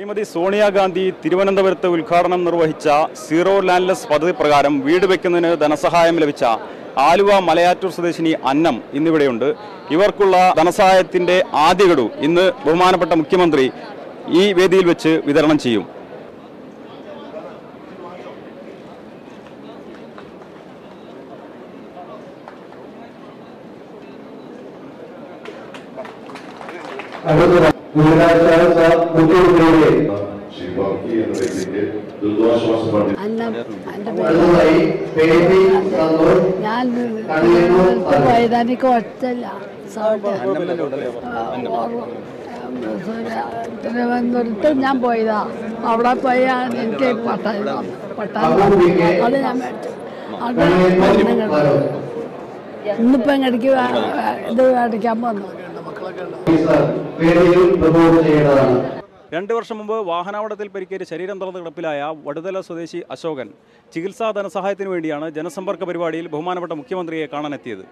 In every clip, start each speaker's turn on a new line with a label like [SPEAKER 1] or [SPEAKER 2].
[SPEAKER 1] ശ്രീമതി സോണിയാഗാന്ധി തിരുവനന്തപുരത്ത് ഉദ്ഘാടനം നിർവഹിച്ച സീറോ ലാൻഡ്ലെസ് പദ്ധതി പ്രകാരം വീട് വെക്കുന്നതിന് ധനസഹായം ലഭിച്ച ആലുവ മലയാറ്റൂർ സ്വദേശിനി അന്നം ഇന്നിവിടെയുണ്ട് ഇവർക്കുള്ള ധനസഹായത്തിന്റെ ആദ്യ ഗഡു ഇന്ന് ബഹുമാനപ്പെട്ട മുഖ്യമന്ത്രി ഈ വേദിയിൽ വെച്ച് വിതരണം ചെയ്യും
[SPEAKER 2] അടുത്ത ബുധനാഴ്ച മുഖ്യമന്ത്രിയുടെ
[SPEAKER 3] ശ്രീ വർക്കി എന്ന വ്യക്തിക്ക് ദുരിതാശ്വാസ ഫണ്ടിൽ
[SPEAKER 4] അന്ന എൻ്റെ പേര്
[SPEAKER 2] അടുത്തതായി ബേബി സന്തോഷ്
[SPEAKER 4] ഞാൻ വൈതാനിക്ക് ഒറ്റല്ല സൗണ്ട് തിരുവനന്തപുരത്ത് ഞാൻ പോയതാ അവിടെ പോയാണ് എനിക്ക് പട്ടാളി പട്ടാളി അത് ഞാൻ മേടിച്ചു അത് മരുന്ന് കിട്ടും. ഇന്നിപ്പോ ഇങ്ങടിക്ക് ഇത് മേടിക്കാൻ വന്നു
[SPEAKER 2] ഓഫീസർ വേദിയിൽ പ്രമോട്ട് ചെയ്യേണ്ടതാണ്
[SPEAKER 1] രണ്ട് വർഷം മുമ്പ് വാഹനാപകടത്തിൽ പരിക്കേറ്റ് ശരീരം തുറന്ന് കിടപ്പിലായ വടുതല സ്വദേശി അശോകൻ ചികിത്സാ ധനസഹായത്തിന് വേണ്ടിയാണ് ജനസമ്പർക്ക പരിപാടിയിൽ ബഹുമാനപ്പെട്ട മുഖ്യമന്ത്രിയെ കാണാനെത്തിയത്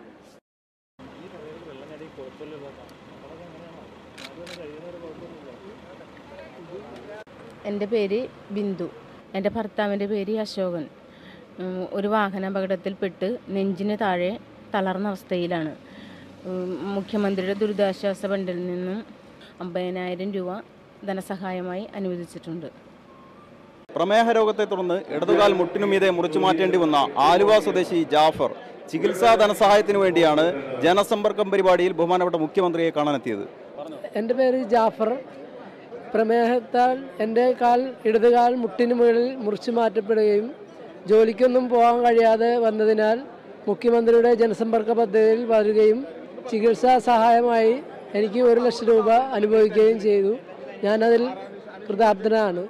[SPEAKER 5] എൻ്റെ പേര് ബിന്ദു എൻ്റെ ഭർത്താവിൻ്റെ പേര് അശോകൻ ഉം, ഒരു വാഹനാപകടത്തിൽപ്പെട്ട് നെഞ്ചിന് താഴെ തളർന്ന അവസ്ഥയിലാണ് ഉം, മുഖ്യമന്ത്രിയുടെ ദുരിതാശ്വാസ ഫണ്ടിൽ നിന്നും അമ്പതിനായിരം രൂപ ധനസഹായമായി അനുവദിച്ചിട്ടുണ്ട്
[SPEAKER 1] പ്രമേഹ രോഗത്തെ തുടർന്ന് ഇടതുകാൽ മുട്ടിനുമീതെ മുറിച്ചു മാറ്റേണ്ടി വന്ന ആലുവ സ്വദേശി ജാഫർ ചികിത്സാ ധനസഹായത്തിന് വേണ്ടിയാണ് ജനസമ്പർക്കം പരിപാടിയിൽ ബഹുമാനപ്പെട്ട മുഖ്യമന്ത്രിയെ കാണാനെത്തിയത്
[SPEAKER 6] എൻ്റെ പേര് ജാഫർ പ്രമേഹത്താൽ എൻ്റെ കാൽ ഇടതുകാൽ മുട്ടിന് മുകളിൽ മുറിച്ചു മാറ്റപ്പെടുകയും ജോലിക്കൊന്നും പോകാൻ കഴിയാതെ വന്നതിനാൽ മുഖ്യമന്ത്രിയുടെ ജനസമ്പർക്ക പദ്ധതിയിൽ വരികയും ചികിത്സാ സഹായമായി എനിക്ക് ഒരു ലക്ഷം രൂപ അനുഭവിക്കുകയും ചെയ്തു ഞാനതിൽ കൃതാർത്ഥനാണ്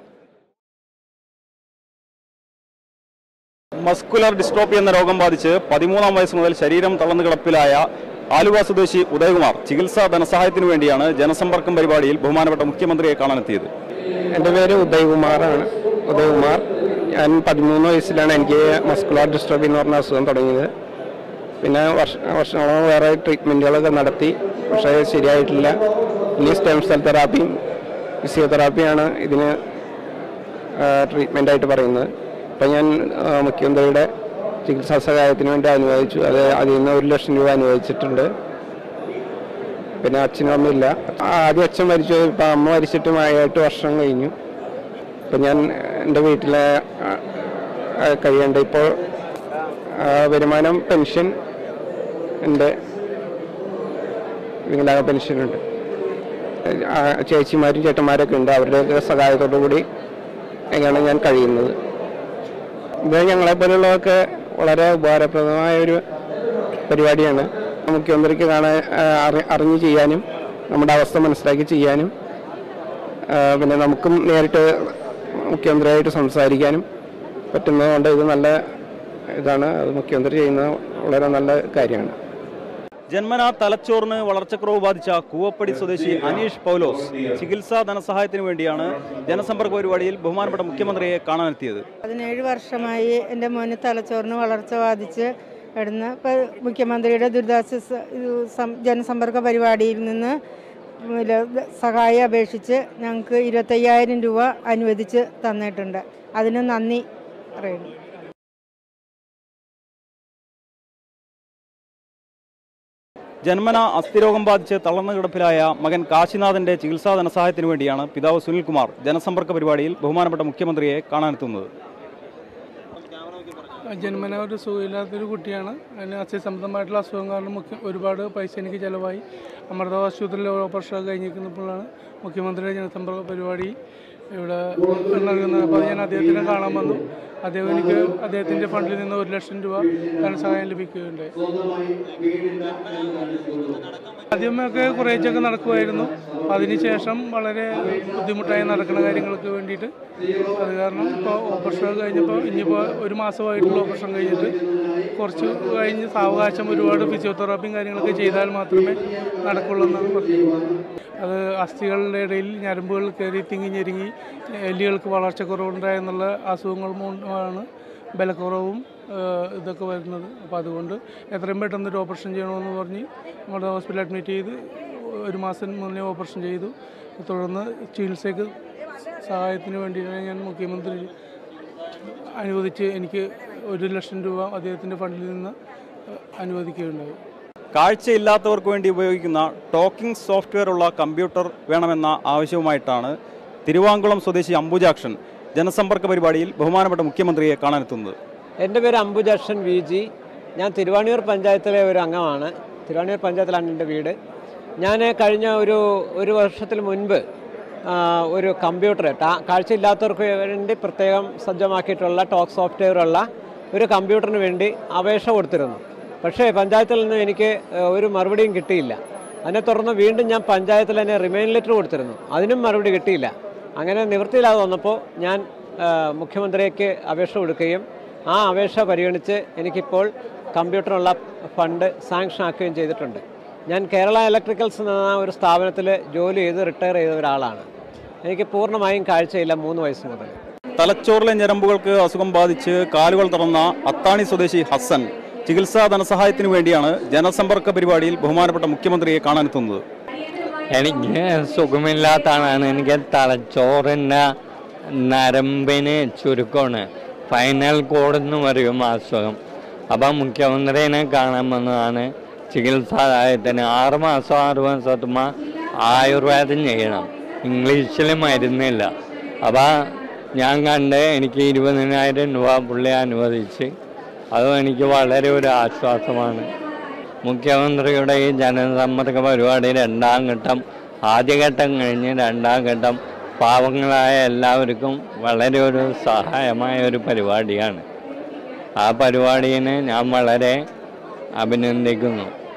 [SPEAKER 1] മസ്കുലർ ഡിസ്ട്രോപ്പി എന്ന രോഗം ബാധിച്ച് പതിമൂന്നാം വയസ്സ് മുതൽ ശരീരം തളർന്നു കിടപ്പിലായ ആലുവ സ്വദേശി ഉദയകുമാർ ചികിത്സാ ധനസഹായത്തിന് വേണ്ടിയാണ് ജനസമ്പർക്കം പരിപാടിയിൽ ബഹുമാനപ്പെട്ട മുഖ്യമന്ത്രിയെ കാണാനെത്തിയത്
[SPEAKER 7] എൻ്റെ പേര് ഉദയകുമാറാണ് ഉദയകുമാർ ഞാൻ പതിമൂന്ന് വയസ്സിലാണ് എനിക്ക് മസ്കുലാർ ഡിസ്ട്രോഫി എന്ന് പറഞ്ഞ അസുഖം തുടങ്ങിയത് പിന്നെ വർഷ വർഷങ്ങളോളം വേറെ ട്രീറ്റ്മെൻറ്റുകളൊക്കെ നടത്തി പക്ഷേ ശരിയായിട്ടില്ല ഇനി സ്റ്റെം സെൽ തെറാപ്പിയും ഫിസിയോതെറാപ്പിയാണ് ഇതിന് ട്രീറ്റ്മെൻ്റായിട്ട് പറയുന്നത് അപ്പം ഞാൻ ആ, മുഖ്യമന്ത്രിയുടെ ചികിത്സാ സഹായത്തിന് വേണ്ടി അനുവദിച്ചു അത് അതിൽ നിന്ന് ഒരു ലക്ഷം രൂപ അനുവദിച്ചിട്ടുണ്ട് പിന്നെ അച്ഛനും അമ്മയില്ല ആദ്യം അച്ഛൻ മരിച്ചു ഇപ്പം അമ്മ മരിച്ചിട്ട് ഏട്ട് വർഷം കഴിഞ്ഞു ഇപ്പം ഞാൻ എൻ്റെ വീട്ടിലെ ആ, ആ, കഴിയേണ്ട ഇപ്പോൾ ആ, വരുമാനം പെൻഷൻ ഉണ്ട് വികലാംഗ പെൻഷനുണ്ട് ആ, ചേച്ചിമാരും ചേട്ടന്മാരൊക്കെ ഉണ്ട് അവരുടെയൊക്കെ സഹായത്തോടു കൂടി എങ്ങനെയാണ് ഞാൻ കഴിയുന്നത് ഇത് ഞങ്ങളെപ്പോലുള്ളതൊക്കെ വളരെ ഉപകാരപ്രദമായ ഒരു പരിപാടിയാണ് മുഖ്യമന്ത്രിക്ക് കാണാൻ ആ, അറി- അറിഞ്ഞ് ചെയ്യാനും നമ്മുടെ അവസ്ഥ മനസ്സിലാക്കി ചെയ്യാനും ആ, പിന്നെ നമുക്കും നേരിട്ട് മുഖ്യമന്ത്രിയായിട്ട് സംസാരിക്കാനും പറ്റുന്നതുകൊണ്ട് ഇത് നല്ല ഇതാണ് അത് മുഖ്യമന്ത്രി ചെയ്യുന്നത് വളരെ നല്ല കാര്യമാണ്
[SPEAKER 1] ജന്മനാ തലച്ചോറിന് വളർച്ചക്കുറവ് ബാധിച്ച കൂവപ്പടി സ്വദേശി അനീഷ് പൗലോസ് ചികിത്സാ ധനസഹായത്തിന് വേണ്ടിയാണ് ജനസമ്പർക്ക പരിപാടിയിൽ ബഹുമാനപ്പെട്ട മുഖ്യമന്ത്രിയെ കാണാനെത്തിയത്
[SPEAKER 8] പതിനേഴ് വർഷമായി എൻ്റെ മോന് തലച്ചോറിന് വളർച്ച ബാധിച്ച് ഇടുന്ന് ഇപ്പോൾ മുഖ്യമന്ത്രിയുടെ ദുരിതാശ്വാസ ഇത് സം- ജനസമ്പർക്ക പരിപാടിയിൽ നിന്ന് പിന്നെ സഹായം അപേക്ഷിച്ച് ഞങ്ങൾക്ക് ഇരുപത്തയ്യായിരം രൂപ അനുവദിച്ച് തന്നിട്ടുണ്ട് അതിന് നന്ദി പറയുന്നു
[SPEAKER 1] ജന്മന അസ്ഥിരോഗം ബാധിച്ച് തളർന്നു കിടപ്പിലായ മകൻ കാശിനാഥന്റെ ചികിത്സാ ധനസഹായത്തിന് വേണ്ടിയാണ് പിതാവ് സുനിൽകുമാർ ജനസമ്പർക്ക പരിപാടിയിൽ ബഹുമാനപ്പെട്ട മുഖ്യമന്ത്രിയെ കാണാനെത്തുന്നത്
[SPEAKER 6] ജന്മന ഒരു സുഖമില്ലാത്തൊരു കുട്ടിയാണ് അതിന് അസ്ഥിസംബന്ധമായിട്ടുള്ള അസുഖം കാരണം മുഖ്യ ഒരുപാട് പൈസ എനിക്ക് ചിലവായി അമൃത ആശുപത്രിയിൽ ഓപ്പറേഷൻ കഴിഞ്ഞിരിക്കുന്നപ്പോഴാണ് മുഖ്യമന്ത്രിയുടെ ജനസമ്പർക്ക പരിപാടി ഇവിടെ നൽകുന്നത് അപ്പോൾ ഞാൻ അദ്ദേഹത്തിനെ കാണാൻ വന്നു അദ്ദേഹം എനിക്ക് അദ്ദേഹത്തിൻ്റെ ഫണ്ടിൽ നിന്ന് ഒരു ലക്ഷം രൂപ ധനസഹായം ലഭിക്കുകയുണ്ടായി ആദ്യമൊക്കെ കുറേച്ചൊക്കെ നടക്കുമായിരുന്നു അതിനുശേഷം വളരെ ബുദ്ധിമുട്ടായി നടക്കുന്ന കാര്യങ്ങൾക്ക് വേണ്ടിയിട്ട് അത് കാരണം ഇപ്പോൾ ഓപ്പറേഷൻ കഴിഞ്ഞപ്പോൾ ഇനിയിപ്പോൾ ഒരു മാസമായിട്ടുള്ള ഓപ്പറേഷൻ കഴിഞ്ഞിട്ട് കുറച്ച് കഴിഞ്ഞ് സാവകാശം ഒരുപാട് ഫിസിയോതെറാപ്പിയും കാര്യങ്ങളൊക്കെ ചെയ്താൽ മാത്രമേ നടക്കുള്ളൂ എന്നാണ് പറഞ്ഞത് അത് അസ്ഥികളുടെ ഇടയിൽ ഞരമ്പുകൾ കയറി തിങ്ങി ഞെരുങ്ങി എല്ലുകൾക്ക് വളർച്ചക്കുറവുണ്ടായെന്നുള്ള അസുഖങ്ങൾ മൂലമാണ് ബലക്കുറവും ഏഹ്, ഇതൊക്കെ വരുന്നത് അപ്പോൾ അതുകൊണ്ട് എത്രയും പെട്ടെന്ന് ഒരു ഓപ്പറേഷൻ ചെയ്യണമെന്ന് പറഞ്ഞ് നമ്മുടെ ഹോസ്പിറ്റലിൽ അഡ്മിറ്റ് ചെയ്ത് ഒരു മാസം മുന്നേ ഓപ്പറേഷൻ ചെയ്തു തുടർന്ന് ചികിത്സയ്ക്ക് സഹായത്തിന് വേണ്ടിയിട്ടാണ് ഞാൻ മുഖ്യമന്ത്രി അനുവദിച്ച് എനിക്ക് ഒരു ലക്ഷം രൂപ അദ്ദേഹത്തിൻ്റെ ഫണ്ടിൽ നിന്ന് അനുവദിക്കുകയുണ്ടായി
[SPEAKER 1] കാഴ്ചയില്ലാത്തവർക്ക് വേണ്ടി ഉപയോഗിക്കുന്ന ടോക്കിംഗ് സോഫ്റ്റ്വെയർ ഉള്ള കമ്പ്യൂട്ടർ വേണമെന്ന ആവശ്യവുമായിട്ടാണ് തിരുവാങ്കുളം സ്വദേശി അംബുജാക്ഷൻ ജനസമ്പർക്ക പരിപാടിയിൽ ബഹുമാനപ്പെട്ട മുഖ്യമന്ത്രിയെ കാണാനെത്തുന്നത്
[SPEAKER 9] എൻ്റെ പേര് അംബുജാക്ഷൻ വി ജി ഞാൻ തിരുവാണിയൂർ പഞ്ചായത്തിലെ ഒരു അംഗമാണ് തിരുവാണിയൂർ പഞ്ചായത്തിലാണ് എൻ്റെ വീട് ഞാൻ കഴിഞ്ഞ ഒരു ഒരു വർഷത്തിന് മുൻപ് ആ, ഒരു കമ്പ്യൂട്ടർ ടാ- കാഴ്ചയില്ലാത്തവർക്ക് വേണ്ടി പ്രത്യേകം സജ്ജമാക്കിയിട്ടുള്ള ടോക്ക് സോഫ്റ്റ്വെയർ ഉള്ള ഒരു കമ്പ്യൂട്ടറിന് വേണ്ടി അപേക്ഷ കൊടുത്തിരുന്നു പക്ഷേ പഞ്ചായത്തിൽ നിന്ന് എനിക്ക് ആ, ഒരു മറുപടിയും കിട്ടിയില്ല അതിനെ തുടർന്ന് വീണ്ടും ഞാൻ പഞ്ചായത്തിൽ തന്നെ റിമൈൻ ലെറ്റർ കൊടുത്തിരുന്നു അതിനും മറുപടി കിട്ടിയില്ല അങ്ങനെ നിവൃത്തിയില്ലാതെ വന്നപ്പോൾ ഞാൻ ആ, മുഖ്യമന്ത്രിക്ക് അപേക്ഷ കൊടുക്കുകയും ആ അപേക്ഷ പരിഗണിച്ച് എനിക്കിപ്പോൾ കമ്പ്യൂട്ടറിനുള്ള ഫണ്ട് സാങ്ഷൻ ആക്കുകയും ചെയ്തിട്ടുണ്ട് ഞാൻ കേരള ഇലക്ട്രിക്കൽസ് എന്ന ഒരു സ്ഥാപനത്തിൽ ജോലി ചെയ്ത് റിട്ടയർ ചെയ്ത ഒരാളാണ് എനിക്ക് പൂർണ്ണമായും കാഴ്ചയില്ല മൂന്ന് വയസ്സ് മുതൽ
[SPEAKER 1] തലച്ചോറിലെ ഞരമ്പുകൾക്ക് അസുഖം ബാധിച്ച് കാലുകൾ തുറന്ന അത്താണി സ്വദേശി ഹസൻ ചികിത്സാ ധനസഹായത്തിന് വേണ്ടിയാണ് ജനസമ്പർക്ക പരിപാടിയിൽ ബഹുമാനപ്പെട്ട മുഖ്യമന്ത്രിയെ കാണാനെത്തുന്നത്
[SPEAKER 10] എനിക്ക് സുഖമില്ലാത്തതാണ് എനിക്ക് തലച്ചോറിൻ്റെ നരമ്പിന് ചുരുക്കമാണ് ഫൈനൽ കോഡ് എന്ന് പറയും ആ അസുഖം അപ്പം മുഖ്യമന്ത്രിനെ കാണാൻ വന്നതാണ് ചികിത്സാസഹായത്തിന് ആറ് മാസം ആറ് മാസത്തുമ്പോൾ ആയുർവേദം ചെയ്യണം ഇംഗ്ലീഷിൽ മരുന്നില്ല അപ്പം ഞാൻ കണ്ട് എനിക്ക് ഇരുപതിനായിരം രൂപ പുള്ളി അനുവദിച്ച് അതും എനിക്ക് വളരെ ഒരു ആശ്വാസമാണ് മുഖ്യമന്ത്രിയുടെ ഈ ജനസമ്പർക്ക പരിപാടി രണ്ടാം ഘട്ടം ആദ്യഘട്ടം കഴിഞ്ഞ് രണ്ടാം ഘട്ടം പാവങ്ങളായ എല്ലാവർക്കും വളരെ ഒരു സഹായമായ ഒരു പരിപാടിയാണ് ആ പരിപാടിയെ ഞാൻ വളരെ അഭിനന്ദിക്കുന്നു